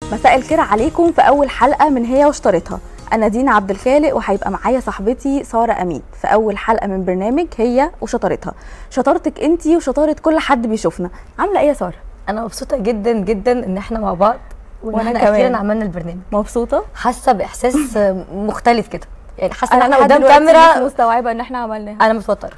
مساء الخير عليكم في اول حلقه من هي واشتريتها انا دينا عبد الخالق وهيبقى معايا صاحبتي ساره امين في اول حلقه من برنامج هي وشطارتها شطارتك انتي وشطاره كل حد بيشوفنا عامله ايه يا ساره انا مبسوطه جدا جدا ان احنا مع بعض وان وأنا احنا كمان. اخيرا عملنا البرنامج مبسوطه حاسه باحساس مختلف كده يعني حاسه ان انا احنا لحد قدام دلوقتي مش كاميرا مستوعبه ان احنا عملناها انا متوتره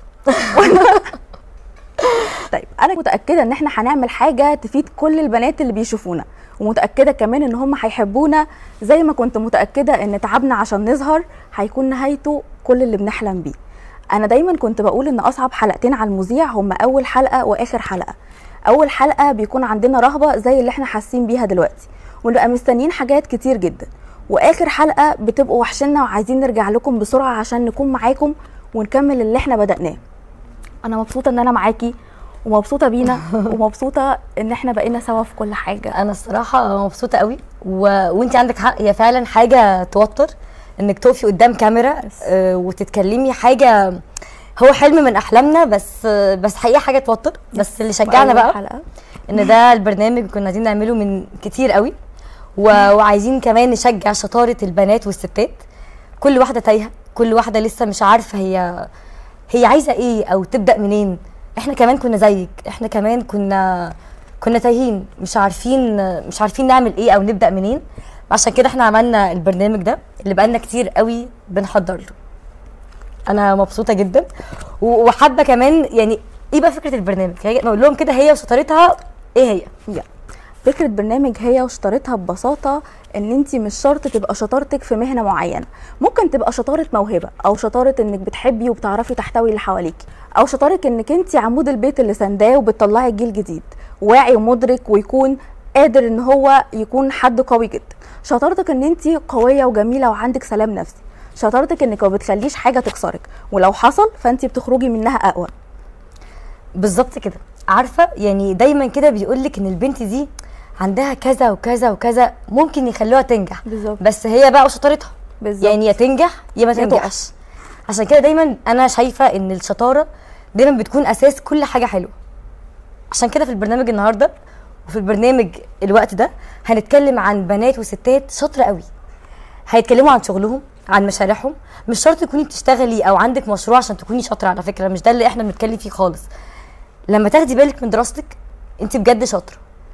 طيب انا متاكده ان احنا هنعمل حاجه تفيد كل البنات اللي بيشوفونا ومتاكده كمان ان هم هيحبونا زي ما كنت متاكده ان تعبنا عشان نظهر هيكون نهايته كل اللي بنحلم بيه انا دايما كنت بقول ان اصعب حلقتين على المذيع هم اول حلقه واخر حلقه اول حلقه بيكون عندنا رهبه زي اللي احنا حاسين بيها دلوقتي ونبقى مستنيين حاجات كتير جدا واخر حلقه بتبقوا وحشنا وعايزين نرجع لكم بسرعه عشان نكون معاكم ونكمل اللي احنا بدأناه انا مبسوطه ان انا معاكي ومبسوطه بينا ومبسوطه ان احنا بقينا سوا في كل حاجه انا الصراحه مبسوطه قوي و... وانت عندك حق هي فعلا حاجه توتر انك تقفي قدام كاميرا آه، وتتكلمي حاجه هو حلم من احلامنا بس آه، بس حقيقه حاجه توتر بس اللي شجعنا وأول بقى حلقه ان ده البرنامج كنا عايزين نعمله من كتير قوي و... وعايزين كمان نشجع شطاره البنات والستات كل واحده تايهه كل واحده لسه مش عارفه هي هي عايزه ايه او تبدا منين احنا كمان كنا زيك احنا كمان كنا كنا تايهين مش عارفين مش عارفين نعمل ايه او نبدا منين عشان كده احنا عملنا البرنامج ده اللي بقالنا كتير قوي بنحضر له انا مبسوطه جدا و- وحابه كمان يعني ايه بقى فكره البرنامج هي- نقول لهم كده هي وشطارتها ايه هي يا. فكره برنامج هي واشتريتها ببساطه ان انت مش شرط تبقى شطارتك في مهنه معينه ممكن تبقى شطاره موهبه او شطاره انك بتحبي وبتعرفي تحتوي اللي حواليكي او شطاره انك انت عمود البيت اللي سنداه وبتطلعي جيل جديد واعي ومدرك ويكون قادر ان هو يكون حد قوي جدا شطارتك ان انت قويه وجميله وعندك سلام نفسي شطارتك انك ما بتخليش حاجه تكسرك ولو حصل فانت بتخرجي منها اقوى بالظبط كده عارفه يعني دايما كده بيقول لك ان البنت دي عندها كذا وكذا وكذا ممكن يخلوها تنجح بالظبط. بس هي بقى وشطارتها بالظبط. يعني يا تنجح يا ما يا تنجحش عشان كده دايما انا شايفه ان الشطاره دايما بتكون اساس كل حاجه حلوه عشان كده في البرنامج النهارده وفي البرنامج الوقت ده هنتكلم عن بنات وستات شاطره قوي هيتكلموا عن شغلهم عن مشاريعهم مش شرط تكوني بتشتغلي او عندك مشروع عشان تكوني شاطره على فكره مش ده اللي احنا بنتكلم فيه خالص لما تاخدي بالك من دراستك انت بجد شاطره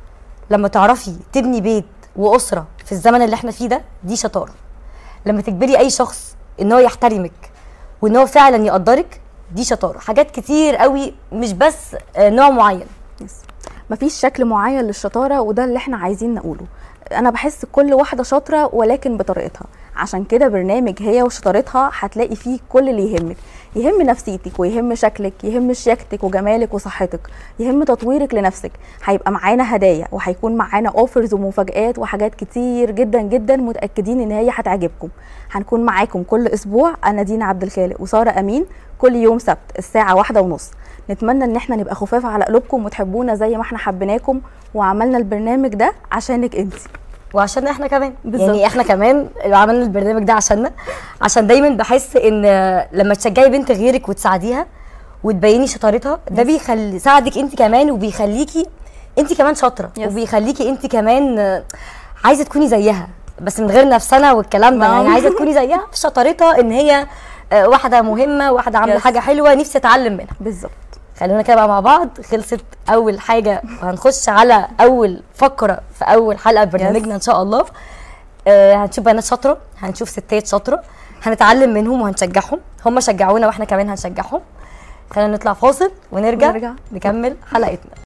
لما تعرفي تبني بيت واسره في الزمن اللي احنا فيه ده دي شطاره لما تجبري اي شخص ان هو يحترمك وان هو فعلا يقدرك دي شطاره حاجات كتير قوي مش بس آه، نوع معين يس. مفيش شكل معين للشطاره وده اللي احنا عايزين نقوله انا بحس كل واحده شاطره ولكن بطريقتها عشان كده برنامج هي وشطارتها هتلاقي فيه كل اللي يهمك يهم نفسيتك ويهم شكلك يهم شياكتك وجمالك وصحتك يهم تطويرك لنفسك هيبقى معانا هدايا وهيكون معانا اوفرز ومفاجآت وحاجات كتير جدا جدا متاكدين ان هي هتعجبكم هنكون معاكم كل اسبوع انا دينا عبد الخالق وساره امين كل يوم سبت الساعه واحدة ونص نتمنى ان احنا نبقى خفاف على قلوبكم وتحبونا زي ما احنا حبيناكم وعملنا البرنامج ده عشانك انت وعشان احنا كمان بالظبط. يعني احنا كمان اللي عملنا البرنامج ده عشاننا عشان دايما بحس ان لما تشجعي بنت غيرك وتساعديها وتبيني شطارتها ده بيخلي ساعدك انت كمان وبيخليكي انت كمان شاطره يس. وبيخليكي انت كمان آه، عايزه تكوني زيها بس من غير نفسنا والكلام ده نعم. يعني عايزه تكوني زيها في شطارتها ان هي آه، واحده مهمه واحده عامله يس. حاجه حلوه نفسي اتعلم منها بالظبط خلونا كده بقى مع بعض خلصت اول حاجه وهنخش على اول فقره في اول حلقه في برنامجنا ان شاء الله آه هنشوف بنات شاطره هنشوف ستات شاطره هنتعلم منهم وهنشجعهم هم شجعونا واحنا كمان هنشجعهم خلينا نطلع فاصل ونرجع, ونرجع. نكمل حلقتنا